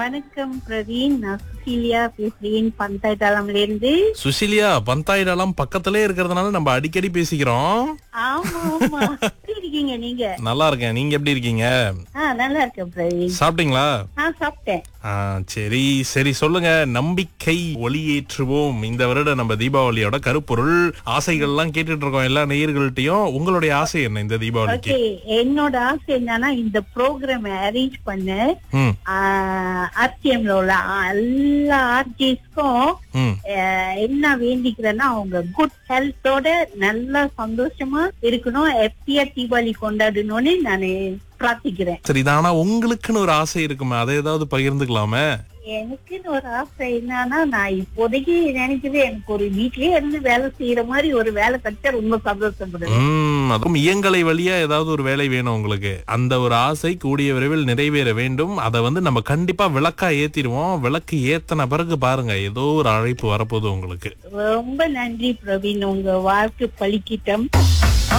வணக்கம் பிரவீன் நான் சுசீலியா பேசுறேன் பந்தாய் தளம்ல இருந்து சுசிலியா பந்தாயிரம் பக்கத்திலே இருக்கிறதுனால நம்ம அடிக்கடி பேசிக்கிறோம் ஆமா ஆமா எப்படி இருக்கீங்க நீங்க நல்லா இருக்கேன் நீங்க எப்படி இருக்கீங்க ஆ நல்லா இருக்கேன் பிரவீன் சாப்பிட்டீங்களா நான் சாப்பிட்டேன் ஆ, சரி சரி சொல்லுங்க நம்பிக்கை ஒளியேற்றுவோம் இந்த வருடம் நம்ம தீபாவளியோட கருப்பொருள் ஆசைகள்லாம் கேட்டுட்டு இருக்கோம் எல்லா நேயர்கள்ட்டயும் உங்களுடைய ஆசை என்ன இந்த தீபாவளிக்கு ஓகே என்னோட ஆசை என்னன்னா இந்த ப்ரோக்ராம் அரேஞ்ச் பண்ண ம் ஆர்டிஎம்ல உள்ள எல்லா ஆர்டிஸ்டும் ம் என்ன வேண்டிக்கிறேன்னா அவங்க குட் ஹெல்த்தோட நல்லா சந்தோஷமா இருக்கணும் ஹாப்பியா தீபாவளி கொண்டாடணும்னு நான் பிரார்த்திக்கிறேன் சரி இது ஆனா உங்களுக்குன்னு ஒரு ஆசை இருக்குமே அதை ஏதாவது பகிர்ந்துக்கலாமே எனக்குன்னு ஒரு ஆசை என்னன்னா நான் இப்போதைக்கு நினைக்கிறது எனக்கு ஒரு வீட்லயே இருந்து வேலை செய்யற மாதிரி ஒரு வேலை கிடைச்சா ரொம்ப சந்தோஷப்படுவேன் உம் அதுவும் இயங்கலை வழியா ஏதாவது ஒரு வேலை வேணும் உங்களுக்கு அந்த ஒரு ஆசை கூடிய விரைவில் நிறைவேற வேண்டும் அதை வந்து நம்ம கண்டிப்பா விளக்கா ஏத்திடுவோம் விளக்கு ஏத்தன பிறகு பாருங்க ஏதோ ஒரு அழைப்பு வரப்போகுது உங்களுக்கு ரொம்ப நன்றி பிரவீன் உங்க வாழ்க்கை பலிக்கிட்டம்